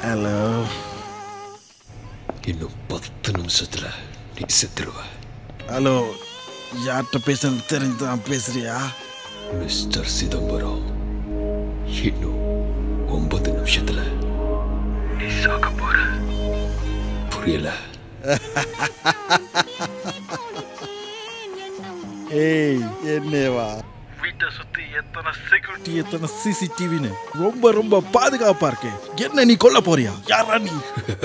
Hello இன்னும் பத்து நிமிஷத்துல நீ செத்துருவ ஹலோ யார்கிட்ட பேசுறது தெரிஞ்சுதான் பேசுறியா மிஸ்டர் சிதம்பரம் இன்னும் ஒன்பது நிமிஷத்துல நீ சாக போற புரியல ஏய் என்னேவா வீட்டை சுத்தி எத்தனை செக்யூரிட்டி எத்தனை சிசிடிவின்னு ரொம்ப ரொம்ப பாதுகாப்பா இருக்கு என்ன நீ கொல்ல போறியா யாரா நீ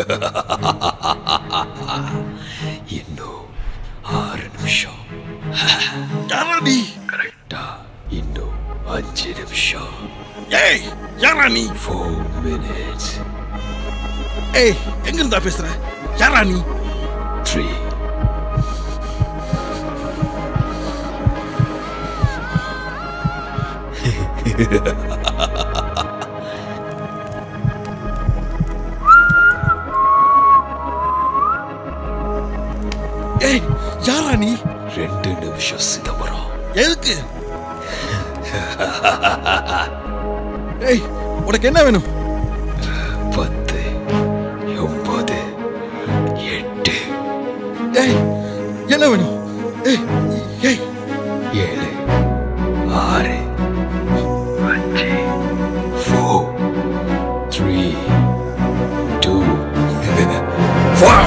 இன்னும் ஆறு நிமிஷம் யாரா நீ கரெக்டா இன்னும் அஞ்சு நிமிஷம் ஏய் யாரா நீ ஃபோர் மினிட்ஸ் ஏய் எங்க இருந்தா பேசுற யாரா நீ த்ரீ ஏய் யாரா நீ ரெண்டு நிமிஷம் சிதம்பரம் எதுக்கு ஏய் உனக்கு என்ன வேணும் பத்து ஒன்பது எட்டு ஏய் என்ன வேணும் ஏய் ஏய் ஏழு ஆறு அஞ்சு ஃபோர் த்ரீ டூ ஃபோர்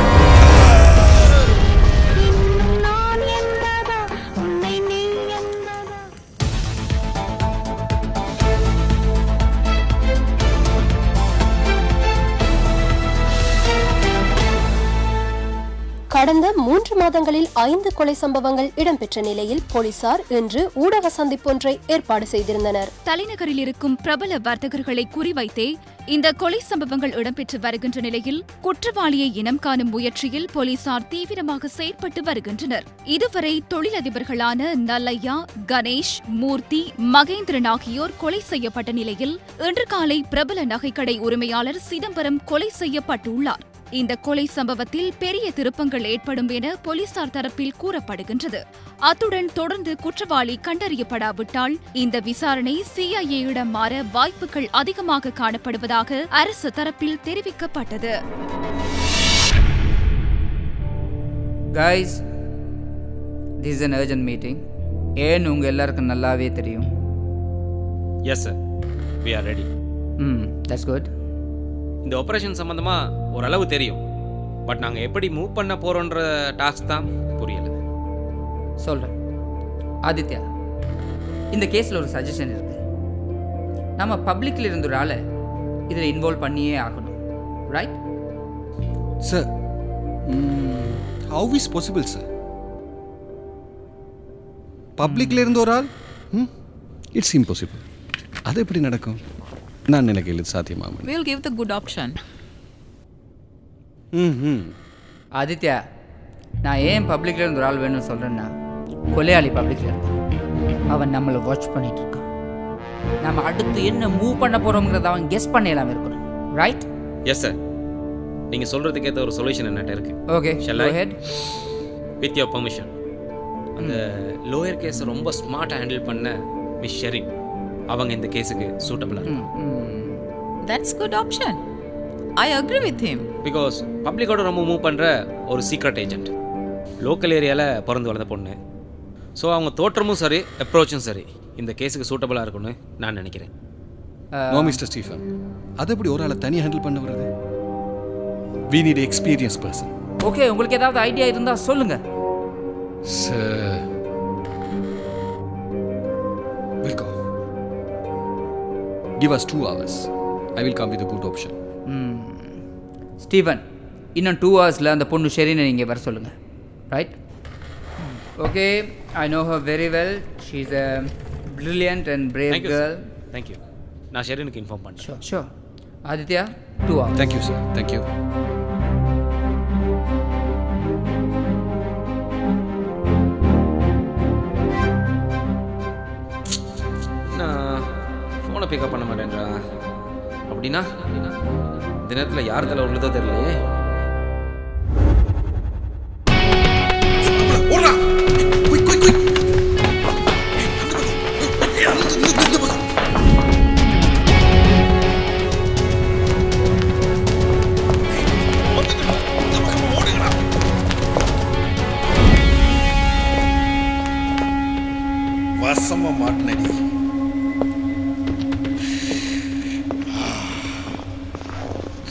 கடந்த மூன்று மாதங்களில் ஐந்து கொலை சம்பவங்கள் இடம்பெற்ற நிலையில் போலீசார் இன்று ஊடக சந்திப்பொன்றை ஏற்பாடு செய்திருந்தனர் தலைநகரில் இருக்கும் பிரபல வர்த்தகர்களை குறிவைத்தே இந்த கொலை சம்பவங்கள் இடம்பெற்று வருகின்ற நிலையில் குற்றவாளியை இனம் காணும் முயற்சியில் போலீசார் தீவிரமாக செயற்பட்டு வருகின்றனர் இதுவரை தொழிலதிபர்களான நல்லையா கணேஷ் மூர்த்தி மகேந்திரன் ஆகியோர் கொலை செய்யப்பட்ட நிலையில் இன்று காலை பிரபல நகைக்கடை உரிமையாளர் சிதம்பரம் கொலை செய்யப்பட்டுள்ளார் இந்த கொலை சம்பவத்தில் பெரிய திருப்பங்கள் ஏற்படும் என போலீசார் தரப்பில் கூறப்படுகின்றது அத்துடன் தொடர்ந்து குற்றவாளி கண்டறியப்படாவிட்டால் இந்த விசாரணை சிஐஏயிடம் மாற வாய்ப்புகள் அதிகமாக காணப்படுவதாக அரசு தரப்பில் தெரிவிக்கப்பட்டது guys this is an urgent meeting ஏன்னு உங்கள் எல்லாருக்கும் நல்லாவே தெரியும் yes sir we are ready hmm that's good இந்த ஆப்ரேஷன் சம்மந்தமாக ஓரளவு தெரியும் பட் நாங்கள் எப்படி மூவ் பண்ண போகிறோன்ற டாஸ்க் தான் புரியலை சொல்கிறேன் ஆதித்யா இந்த கேஸில் ஒரு சஜஷன் இருக்கு நம்ம பப்ளிக்கில் இருந்த ஒரு ஆளை இதில் இன்வால்வ் பண்ணியே ஆகணும் right sir how is possible sir பப்ளிக்ல இருந்து ஒரு ஆள் இட்ஸ் இம்பாசிபிள் அது எப்படி நடக்கும் நான் நினைக்கல இது சாத்தியமாகும் We'll give the good option. ம் ம் ஆதித்யா நான் ஏன் பப்ளிக்கில் இருந்து ஒரு ஆள் வேணும்னு சொல்கிறேன்னா கொலையாளி பப்ளிக்கில் இருக்கான் அவன் நம்மளை வாட்ச் பண்ணிட்டு இருக்கான் நம்ம அடுத்து என்ன மூவ் பண்ண போகிறோங்கிறத அவன் கெஸ் பண்ண இல்லாமல் இருக்கணும் ரைட் எஸ் சார் நீங்கள் சொல்கிறதுக்கு ஏற்ற ஒரு சொல்யூஷன் என்னட்ட இருக்கு Okay, Shall go I? ahead. With your permission அந்த லோயர் கேஸை ரொம்ப ஸ்மார்ட்டாக ஹேண்டில் பண்ண மிஸ் ஷெரின் அவங்க இந்த கேஸுக்கு சூட்டபிளாக இருக்கும் That's good option. I agree with him. Because பப்ளிக்கோட ரொம்ப மூவ் பண்ணுற ஒரு சீக்ரெட் ஏஜென்ட் லோக்கல் ஏரியாவில் பிறந்து வளர்ந்த பொண்ணு ஸோ அவங்க தோற்றமும் சரி அப்ரோச்சும் சரி இந்த கேஸுக்கு சூட்டபிளாக இருக்கும்னு நான் நினைக்கிறேன் நோ மிஸ்டர் ஸ்டீஃபன் அது எப்படி ஒரு ஆளை தனியாக ஹேண்டில் பண்ண வருது we need experience person okay உங்களுக்கு ஏதாவது ஐடியா இருந்தால் சொல்லுங்கள் sir welcome give us two hours I will come with good option Steven இன்னும் டூ ஹவர்ஸில் அந்த பொண்ணு ஷெரினை நீங்கள் வர சொல்லுங்கள் right okay I know her very well she is a brilliant and brave thank you girl thank you நான் ஷெரினுக்கு இன்ஃபார்ம் பண்ணுறேன் sure sure Aditya two hours thank you sir thank you நான் ஃபோனை பிக்கப் பண்ண மாட்டேன்றா அப்படின்னா இந்த நேரத்தில் யார் தலை உள்ளதோ தெரியலையே ஓடுறா குயிக் குயிக் குயிக்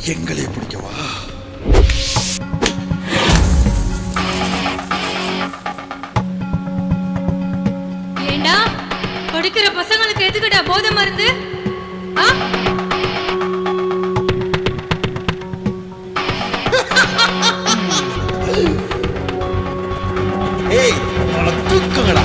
எங்களே பிடிக்கவா ஏண்டா படிக்கிற பசங்களுக்கு எதுக்குடா போதை மருந்து ஆ? ஏய் அவனை தூக்குங்கடா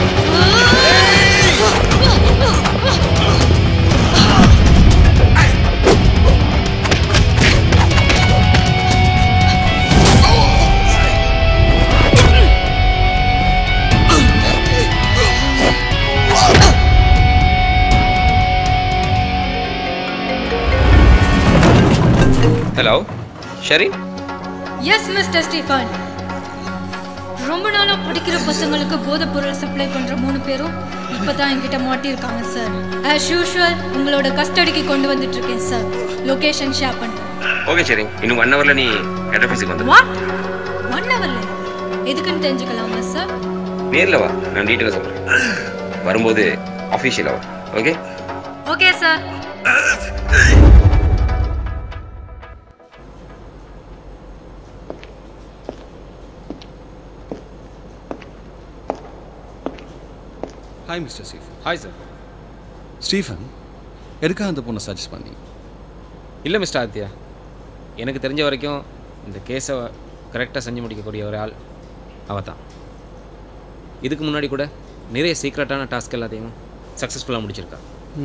ஹலோ ஷரி எஸ் மிஸ்டர் ஸ்டீஃபன் ரொம்ப நாளா படிக்கிற பசங்களுக்கு போதைப் பொருள் சப்ளை பண்ற மூணு பேரும் இப்பதான் என்கிட்ட மாட்டியிருக்காங்க சார் ஆஸ் யூஷுவல் உங்களோட கஸ்டடிக்கு கொண்டு வந்துட்டு இருக்கேன் சார் லொகேஷன் ஷேர் பண்றேன் ஓகே சரி இன்னும் ஒன் ஹவரில் நீ ஹெட் ஆஃபீஸுக்கு வந்து வாட் ஒன் ஹவர்ல எதுக்குன்னு தெரிஞ்சுக்கலாமா சார் நேரில் வா நான் டீட்டெயிலாக சொல்கிறேன் வரும்போது அஃபீஷியலாக வா okay okay sir hi mister Stephen hi sir Stephen எதுக்காக அந்த பொண்ணை சஜஸ்ட் பண்ணி இல்லை மிஸ்டர் ஆதித்யா எனக்கு தெரிஞ்ச வரைக்கும் இந்த கேஸை கரெக்டாக செஞ்சு முடிக்கக்கூடிய ஒரு ஆள் அவ தான் இதுக்கு முன்னாடி கூட நிறைய சீக்ரெட்டான டாஸ்க் எல்லாத்தையும் சக்ஸஸ்ஃபுல்லாக முடிச்சிருக்கா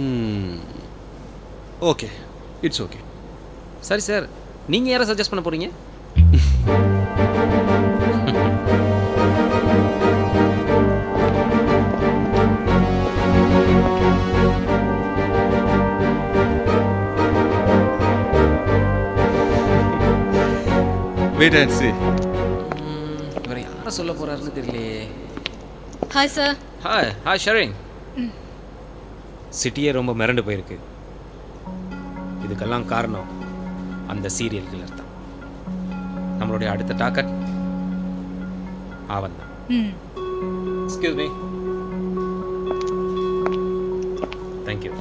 ஓகே இட்ஸ் ஓகே சரி சார் நீங்கள் யாரை சஜஸ்ட் பண்ண போகிறீங்க வெயிட் அண்ட் சி இவர் யாரை சொல்ல போகிறாருன்னு தெரியலையே hi sir hi hi Sherin சிட்டியே ரொம்ப மிரண்டு போயிருக்கு இதுக்கெல்லாம் காரணம் அந்த சீரியல் கில்லர் தான் நம்மளுடைய அடுத்த டாக்கட் அவன் தான் ம் எக்ஸ்கியூஸ் மீ தேங்க்யூ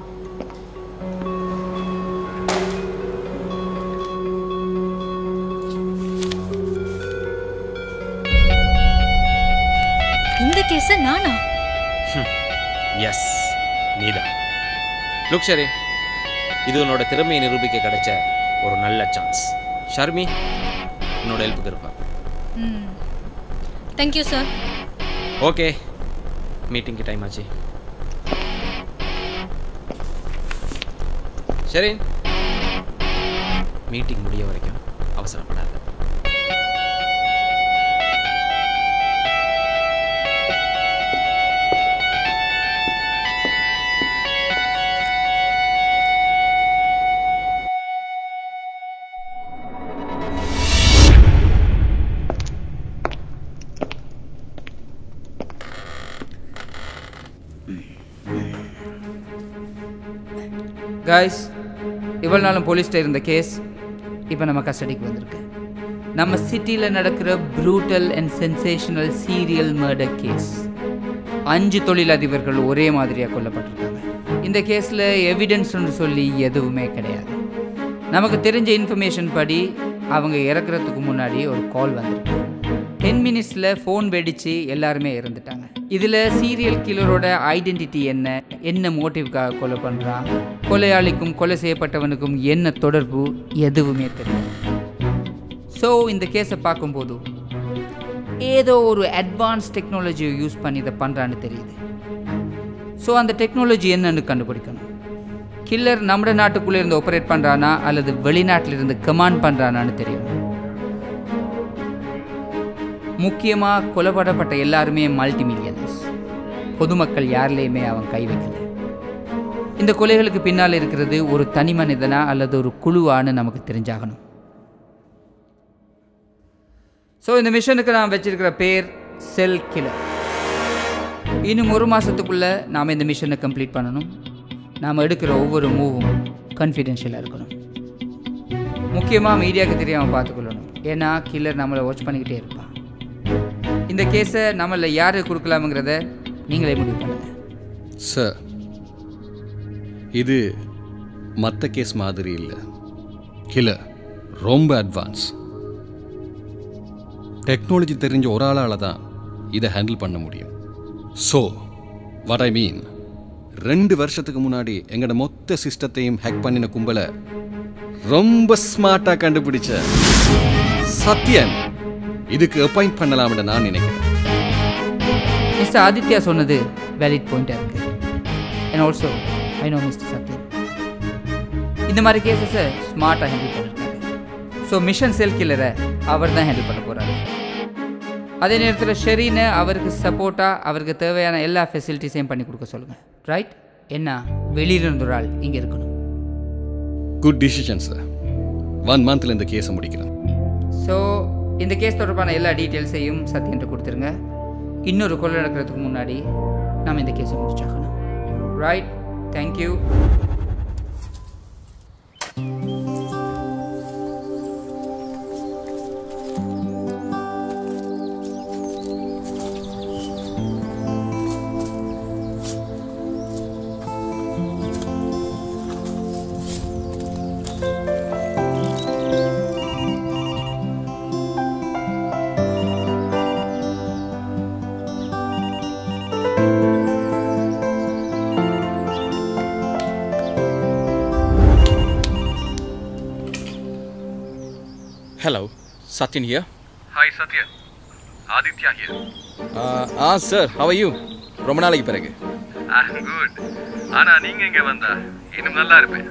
இந்த கேஸ நானா எஸ் நீதான் லுக் ஷரே இது உன்னோட திறமையை நிரூபிக்க கிடைச்ச ஒரு நல்ல சான்ஸ் ஷர்மி உன்னோட ஹெல்ப்புக்கு இருப்பா ம் தேங்க்யூ சார் ஓகே மீட்டிங்க்கு டைம் ஆச்சு சரி மீட்டிங் முடிய வரைக்கும் அவசரப்படாத காய்ஸ் இவ்வளோ நாளும் போலீஸ்கிட்ட இருந்த கேஸ் இப்போ நம்ம கஸ்டடிக்கு வந்திருக்கு நம்ம சிட்டியில் நடக்கிற brutal and sensational serial murder case அஞ்சு தொழிலதிபர்கள் ஒரே மாதிரியாக கொல்லப்பட்டிருக்காங்க இந்த கேஸில் எவிடன்ஸ்னு சொல்லி எதுவுமே கிடையாது நமக்கு தெரிஞ்ச இன்ஃபர்மேஷன் படி அவங்க இறக்குறதுக்கு முன்னாடி ஒரு கால் வந்திருக்கு டென் மினிட்ஸில் ஃபோன் வெடித்து எல்லாருமே இறந்துட்டாங்க இதில் சீரியல் கில்லரோட ஐடென்டிட்டி என்ன என்ன மோட்டிவ்காக கொலை பண்ணுறான் கொலையாளிக்கும் கொலை செய்யப்பட்டவனுக்கும் என்ன தொடர்பு எதுவுமே தெரியாது ஸோ இந்த கேஸை பார்க்கும்போது ஏதோ ஒரு அட்வான்ஸ் டெக்னாலஜியை யூஸ் பண்ணி இதை பண்ணுறான்னு தெரியுது ஸோ அந்த டெக்னாலஜி என்னன்னு கண்டுபிடிக்கணும் கில்லர் நம்ம நாட்டுக்குள்ளே இருந்து ஆப்ரேட் பண்ணுறானா அல்லது வெளிநாட்டில் இருந்து கமாண்ட் பண்ணுறானான்னு தெரியணும் முக்கியமாக கொலைப்படப்பட்ட எல்லாருமே மல்டி மில்லியனர்ஸ் பொதுமக்கள் யார்லேயுமே அவன் கை வைக்கல இந்த கொலைகளுக்கு பின்னால் இருக்கிறது ஒரு தனி மனிதனா அல்லது ஒரு குழுவான்னு நமக்கு தெரிஞ்சாகணும் ஸோ இந்த மிஷனுக்கு நான் வச்சிருக்கிற பேர் செல் கில்லர் இன்னும் ஒரு மாதத்துக்குள்ளே நாம் இந்த மிஷனை கம்ப்ளீட் பண்ணணும் நாம் எடுக்கிற ஒவ்வொரு மூவும் கான்ஃபிடென்ஷியலாக இருக்கணும் முக்கியமாக மீடியாவுக்கு தெரியாமல் பார்த்துக்கொள்ளணும் ஏன்னா கில்லர் நம்மளை வாட்ச் பண்ணிக்கிட்டே இருப்பான் இந்த கேஸை நம்மள யார் கொடுக்கலாமுங்கிறத நீங்களே முடிவு பண்ணுங்கள் சார் இது மற்ற கேஸ் மாதிரி இல்லை கில்லர் ரொம்ப அட்வான்ஸ் டெக்னாலஜி தெரிஞ்ச ஒரு ஆளால் தான் இதை ஹேண்டில் பண்ண முடியும் ஸோ வாட் ஐ மீன் ரெண்டு வருஷத்துக்கு முன்னாடி எங்களோட மொத்த சிஸ்டத்தையும் ஹேக் பண்ணின கும்பலை ரொம்ப ஸ்மார்ட்டாக கண்டுபிடிச்ச சத்யன் இதுக்கு அப்பாயிண்ட் பண்ணலாம்னு நான் நினைக்கிறேன் மிஸ்டர் ஆதித்யா சொன்னது வேலிட் பாயிண்டாக இருக்கு and also I know mister Satyan இந்த மாதிரி கேசஸை ஸ்மார்ட்டாக ஹேண்டில் பண்ணிருக்காரு ஸோ மிஷன் செல் கில்லரை அவர் தான் ஹேண்டில் பண்ண போகிறாரு அதே நேரத்தில் ஷெரீனை அவருக்கு சப்போர்ட்டாக அவருக்கு தேவையான எல்லா ஃபெசிலிட்டிஸையும் பண்ணி கொடுக்க சொல்லுங்கள் ரைட் என்ன வெளியில இருந்து ஒரு ஆள் இங்கே இருக்கணும் குட் டிசிஷன் சார் ஒன் மந்த்தில் இந்த கேஸை முடிக்கலாம் ஸோ இந்த கேஸ் தொடர்பான எல்லா டீட்டெயில்ஸையும் சத்யன்ட்டு கொடுத்துருங்க இன்னொரு கொலை நடக்கிறதுக்கு முன்னாடி நம்ம இந்த கேஸை முடிச்சாகணும் right thank you Hello, Satyan here. Hi, Satya. Aditya here. Uh, ah, sir, how are you? ரொம்ப நாளைக்கு பிறகு I'm good. ஆனா நீங்க இங்க வந்தா இன்னும் நல்லா இருப்பேன்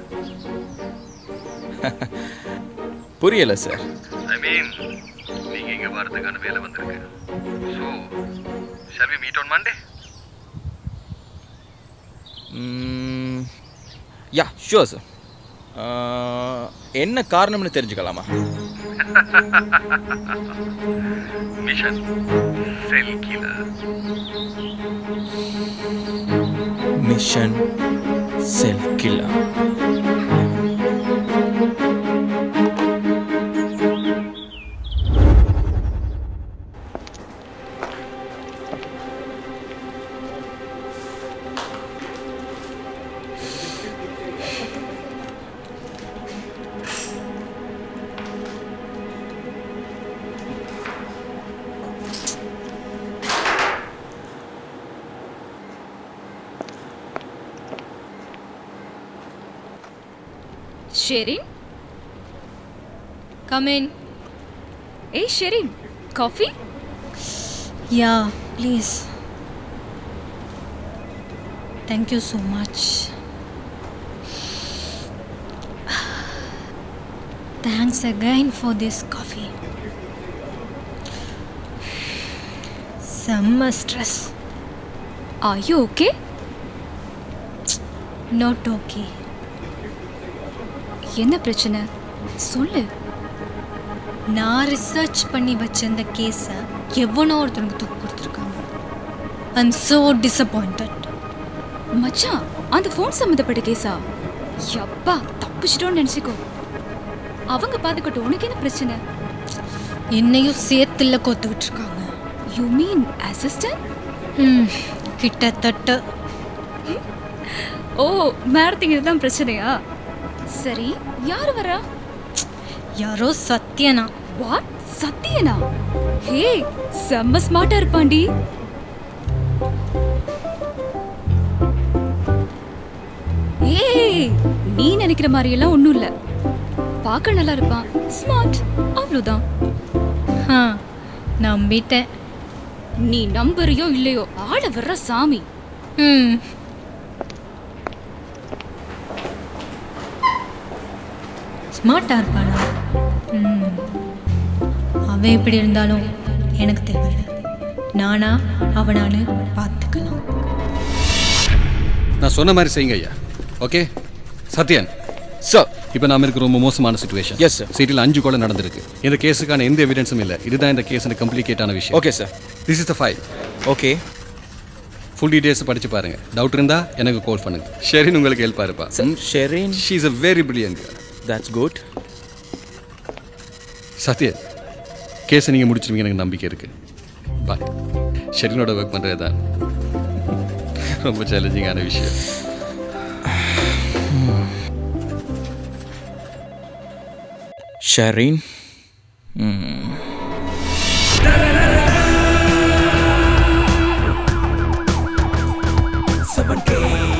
புரியல சார் ஐ மீன் நீங்க இங்க வரதுக்கான வேலை வந்திருக்கு so shall we meet on Monday yeah sure sir என்ன காரணம்னு தெரிஞ்சுக்கலாமா mission cell killer mission cell killer Sherin Come in. ஏய் Sherin coffee Yeah, please. Thank you so much. Thanks again for this coffee. செம்ம stress are you okay not okay என்ன பிரச்சனை சொல்லு நான் research பண்ணி வச்ச இந்த கேஸை எவனோ ஒருத்தனுக்கு தூக்கி கொடுத்துருக்காங்க ஐ எம் ஸோ டிசப்பாயிண்டட் மச்சான் அந்த ஃபோன் சம்மந்தப்பட்ட கேஸா யப்பா தப்பிச்சிட்டோன்னு நினச்சிக்கோ அவங்க பார்த்துக்கட்டும் உனக்கு என்ன பிரச்சனை என்னையும் சேர்த்துல கோத்துக்கிட்டு இருக்காங்க யூ மீன் அசிஸ்டன்ட் ம் கிட்டத்தட்ட ஓ மேடத்துக்கு இதுதான் பிரச்சனையா சரி யார் வரா யாரோ சத்யனா வாட் சத்தியனா ஹே செம்ம ஸ்மார்ட்டா இருப்பாண்டி ஏய் நீ நினைக்கிற மாதிரி எல்லாம் ஒண்ணும் இல்ல பார்க்க நல்லா இருப்பான் ஸ்மார்ட் அவ்வளவுதான் ஆ நம்பிட்டேன் நீ நம்புறியோ இல்லையோ ஆள வர்ற சாமி ம் ஸ்மார்ட்டாக இருப்பானா ம் அவன் எப்படி இருந்தாலும் எனக்கு தேவையில்லை நானா அவனான்னு பார்த்துக்கலாம் நான் சொன்ன மாதிரி செய்யுங்க ஐயா ஓகே சத்யன் சார் இப்போ நாம இருக்கிற ரொம்ப மோசமான சுச்சுவேஷன் Yes, sir. சிட்டியில் அஞ்சு கொலை நடந்திருக்கு இந்த கேஸுக்கான எந்த எவிடன்ஸும் இல்லை இதுதான் இந்த கேஸ் கம்ப்ளிகேட்டான விஷயம் okay sir this is the file okay full details படிச்சு பாருங்க டவுட் இருந்தா எனக்கு கால் பண்ணுங்க ஷெரின் உங்களுக்கு ஹெல்ப் இருப்பா Sherin she is a very brilliant that's good Satyan கேஸை நீங்கள் முடிச்சிருவீங்க எனக்கு நம்பிக்கை இருக்கு பட் ஷெரினோட ஒர்க் பண்ணுறது தான் ரொம்ப சேலஞ்சிங்கான விஷயம் ஷரீன் ம். Seven K.